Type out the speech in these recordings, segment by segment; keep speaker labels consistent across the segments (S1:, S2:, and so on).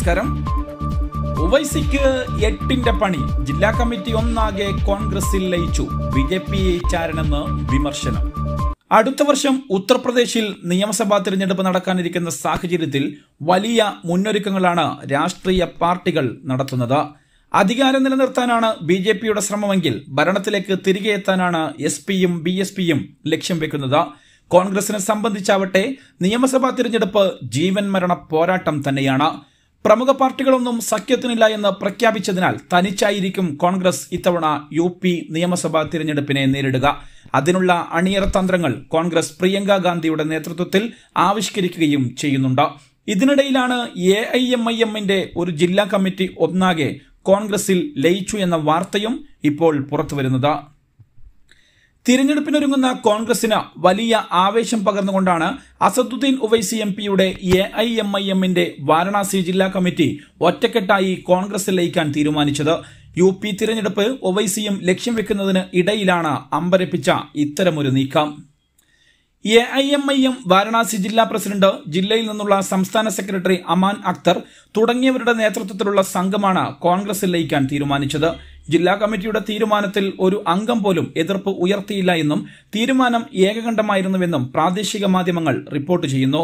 S1: നമസ്കാരം ഉവൈസിക്ക് എട്ടിന്റെ പണി ജില്ലാ കമ്മിറ്റി ഒന്നാകെ കോൺഗ്രസിൽ ലയിച്ചു ബി ജെ പി ചാരനെന്ന് വിമർശനം അടുത്ത വർഷം ഉത്തർപ്രദേശിൽ നിയമസഭാ തിരഞ്ഞെടുപ്പ് നടക്കാനിരിക്കുന്ന സാഹചര്യത്തിൽ വലിയ മുന്നൊരുക്കങ്ങളാണ് രാഷ്ട്രീയ പാർട്ടികൾ നടത്തുന്നത് അധികാരം നിലനിർത്താനാണ് ബി ജെ പിയുടെ ശ്രമമെങ്കിൽ ഭരണത്തിലേക്ക് തിരികെ എത്താനാണ് എസ് പിയും ബി എസ് പിയും ലക്ഷ്യം വെക്കുന്നത് കോൺഗ്രസിനെ സംബന്ധിച്ചാവട്ടെ നിയമസഭാ തിരഞ്ഞെടുപ്പ് ജീവൻ മരണ പോരാട്ടം തന്നെയാണ് പ്രമുഖ പാർട്ടികളൊന്നും സഖ്യത്തിനില്ല എന്ന് പ്രഖ്യാപിച്ചതിനാൽ തനിച്ചായിരിക്കും കോൺഗ്രസ് ഇത്തവണ യു പി നിയമസഭാ തിരഞ്ഞെടുപ്പിനെ നേരിടുക അതിനുള്ള അണിയറ തന്ത്രങ്ങൾ കോൺഗ്രസ് പ്രിയങ്ക ഗാന്ധിയുടെ നേതൃത്വത്തിൽ ആവിഷ്കരിക്കുകയും ചെയ്യുന്നുണ്ട് ഇതിനിടയിലാണ് എ ഐ എം ഐ എമ്മിന്റെ ഒരു ജില്ലാ കമ്മിറ്റി ഒന്നാകെ കോൺഗ്രസിൽ ലയിച്ചു എന്ന വാർത്തയും ഇപ്പോൾ പുറത്തുവരുന്നത് തിരഞ്ഞെടുപ്പിനൊരുങ്ങുന്ന കോൺഗ്രസിന് വലിയ ആവേശം പകർന്നുകൊണ്ടാണ് അസദുദ്ദീൻ ഉവൈസി എം പിയുടെ എ ഐ എം ഐ എമ്മിന്റെ വാരണാസി ജില്ലാ കമ്മിറ്റി ഒറ്റക്കെട്ടായി കോൺഗ്രസിൽ ലയിക്കാൻ തീരുമാനിച്ചത് യു പി തിരഞ്ഞെടുപ്പ് ഒവൈസിയും ലക്ഷ്യം വെക്കുന്നതിന് ഇടയിലാണ് അമ്പരപ്പിച്ച ഇത്തരമൊരു നീക്കം A I M I M Varanasi ജില്ലാ പ്രസിഡന്റ് ജില്ലയിൽ നിന്നുള്ള സംസ്ഥാന സെക്രട്ടറി അമാൻ അക്തർ തുടങ്ങിയവരുടെ നേതൃത്വത്തിലുള്ള സംഘമാണ് കോൺഗ്രസിൽ ലയിക്കാൻ തീരുമാനിച്ചത് ജില്ലാ കമ്മിറ്റിയുടെ തീരുമാനത്തിൽ ഒരു അംഗം പോലും എതിർപ്പ് ഉയർത്തിയില്ല എന്നും തീരുമാനം ഏകകണ്ഠമായിരുന്നുവെന്നും പ്രാദേശിക മാധ്യമങ്ങൾ റിപ്പോർട്ട് ചെയ്യുന്നു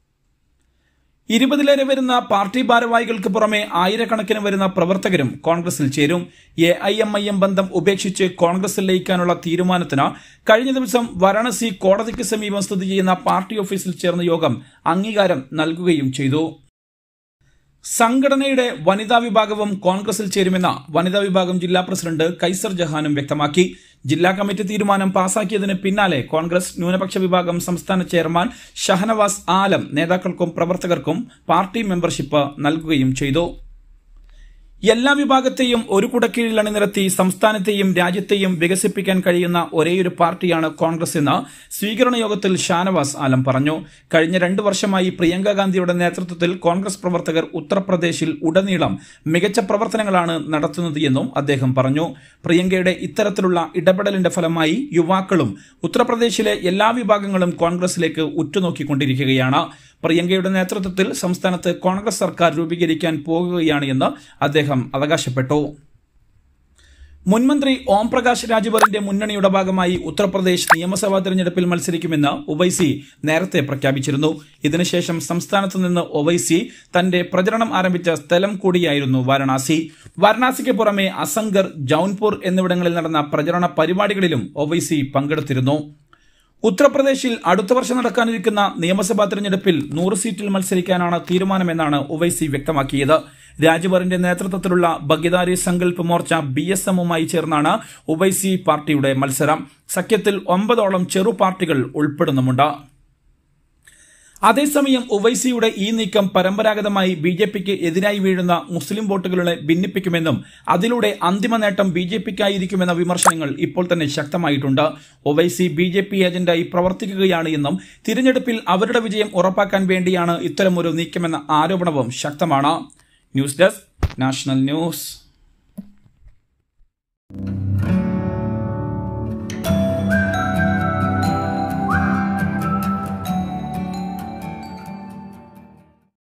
S1: ഇരുപതിലേറെ വരുന്ന പാർട്ടി ഭാരവാഹികൾക്ക് പുറമെ ആയിരക്കണക്കിന് വരുന്ന പ്രവർത്തകരും കോൺഗ്രസിൽ ചേരും A I M I M ബന്ധം ഉപേക്ഷിച്ച് കോൺഗ്രസിൽ ലയിക്കാനുള്ള തീരുമാനത്തിന് കഴിഞ്ഞ ദിവസം വാരാണസി കോടതിക്ക് സമീപം സ്ഥിതി ചെയ്യുന്ന പാർട്ടി ഓഫീസിൽ ചേർന്ന യോഗം അംഗീകാരം നൽകുകയും ചെയ്തു സംഘടനയുടെ വനിതാ വിഭാഗവും കോൺഗ്രസിൽ ചേരുമെന്ന വനിതാ വിഭാഗം ജില്ലാ പ്രസിഡന്റ് കൈസർ ജഹാനും വ്യക്തമാക്കി ജില്ലാ കമ്മിറ്റി തീരുമാനം പാസാക്കിയതിന് പിന്നാലെ കോൺഗ്രസ് ന്യൂനപക്ഷ വിഭാഗം സംസ്ഥാന ചെയർമാൻ ഷഹനവാസ് ആലം നേതാക്കൾക്കും പ്രവർത്തകർക്കും പാർട്ടി മെമ്പർഷിപ്പ് നൽകുകയും ചെയ്തു എല്ലാ വിഭാഗത്തെയും ഒരു കുടക്കീഴിൽ അണിനിരത്തി സംസ്ഥാനത്തെയും രാജ്യത്തെയും വികസിപ്പിക്കാൻ കഴിയുന്ന ഒരേയൊരു പാർട്ടിയാണ് കോൺഗ്രസ് എന്ന് സ്വീകരണ യോഗത്തിൽ ഷാനവാസ് ആലം പറഞ്ഞു കഴിഞ്ഞ രണ്ടു വർഷമായി പ്രിയങ്ക ഗാന്ധിയുടെ നേതൃത്വത്തിൽ കോൺഗ്രസ് പ്രവർത്തകർ ഉത്തർപ്രദേശിൽ ഉടനീളം മികച്ച പ്രവർത്തനങ്ങളാണ് നടത്തുന്നത് എന്നും അദ്ദേഹം പറഞ്ഞു പ്രിയങ്കയുടെ ഇത്തരത്തിലുള്ള ഇടപെടലിന്റെ ഫലമായി യുവാക്കളും ഉത്തർപ്രദേശിലെ എല്ലാ വിഭാഗങ്ങളും കോൺഗ്രസിലേക്ക് ഉറ്റുനോക്കിക്കൊണ്ടിരിക്കുകയാണ് പ്രിയങ്കയുടെ നേതൃത്വത്തിൽ സംസ്ഥാനത്ത് കോൺഗ്രസ് സർക്കാർ രൂപീകരിക്കാൻ പോകുകയാണ് എന്ന് അദ്ദേഹം അവകാശപ്പെട്ടു മുൻമന്ത്രി ഓം പ്രകാശ് രാജ്ഭറിന്റെ മുന്നണിയുടെ ഭാഗമായി ഉത്തർപ്രദേശ് നിയമസഭാ തെരഞ്ഞെടുപ്പിൽ മത്സരിക്കുമെന്ന് ഒവൈസി നേരത്തെ പ്രഖ്യാപിച്ചിരുന്നു ഇതിനുശേഷം സംസ്ഥാനത്ത് നിന്ന് ഒവൈസി തന്റെ പ്രചരണം ആരംഭിച്ച സ്ഥലം കൂടിയായിരുന്നു വാരണാസി വാരണാസിക്ക് പുറമെ അസംഗർ ജൌൻപൂർ എന്നിവിടങ്ങളിൽ നടന്ന പ്രചരണ പരിപാടികളിലും ഒവൈസി പങ്കെടുത്തിരുന്നു ഉത്തർപ്രദേശിൽ അടുത്ത വർഷം നടക്കാനിരിക്കുന്ന നിയമസഭാ തെരഞ്ഞെടുപ്പിൽ നൂറ് സീറ്റിൽ മത്സരിക്കാനാണ് തീരുമാനമെന്നാണ് ഒവൈസി വ്യക്തമാക്കിയത് രാജ്ഭറിന്റെ നേതൃത്വത്തിലുള്ള ബഗിദാരി സങ്കൽപ് മോർച്ച ബി എസ് എമ്മുമായി ചേർന്നാണ് ഒവൈസി പാർട്ടിയുടെ മത്സരം സഖ്യത്തിൽ ഒമ്പതോളം ചെറു പാർട്ടികൾ ഉൾപ്പെടുന്നുമുണ്ട് അതേസമയം ഒവൈസിയുടെ ഈ നീക്കം പരമ്പരാഗതമായി ബി ജെ പിക്ക് എതിരായി വീഴുന്ന മുസ്ലിം വോട്ടുകളെ ഭിന്നിപ്പിക്കുമെന്നും അതിലൂടെ അന്തിമ നേട്ടം ബി ജെ പിക്കായിരിക്കുമെന്ന വിമർശനങ്ങൾ ഇപ്പോൾ തന്നെ ശക്തമായിട്ടുണ്ട് ഒവൈസി ബി ജെ പി ഏജന്റായി പ്രവർത്തിക്കുകയാണ് എന്നും തിരഞ്ഞെടുപ്പിൽ അവരുടെ വിജയം ഉറപ്പാക്കാൻ വേണ്ടിയാണ് ഇത്തരമൊരു നീക്കമെന്ന ആരോപണവും ശക്തമാണ് ന്യൂസ് ഡെസ്ക് നാഷണൽ ന്യൂസ്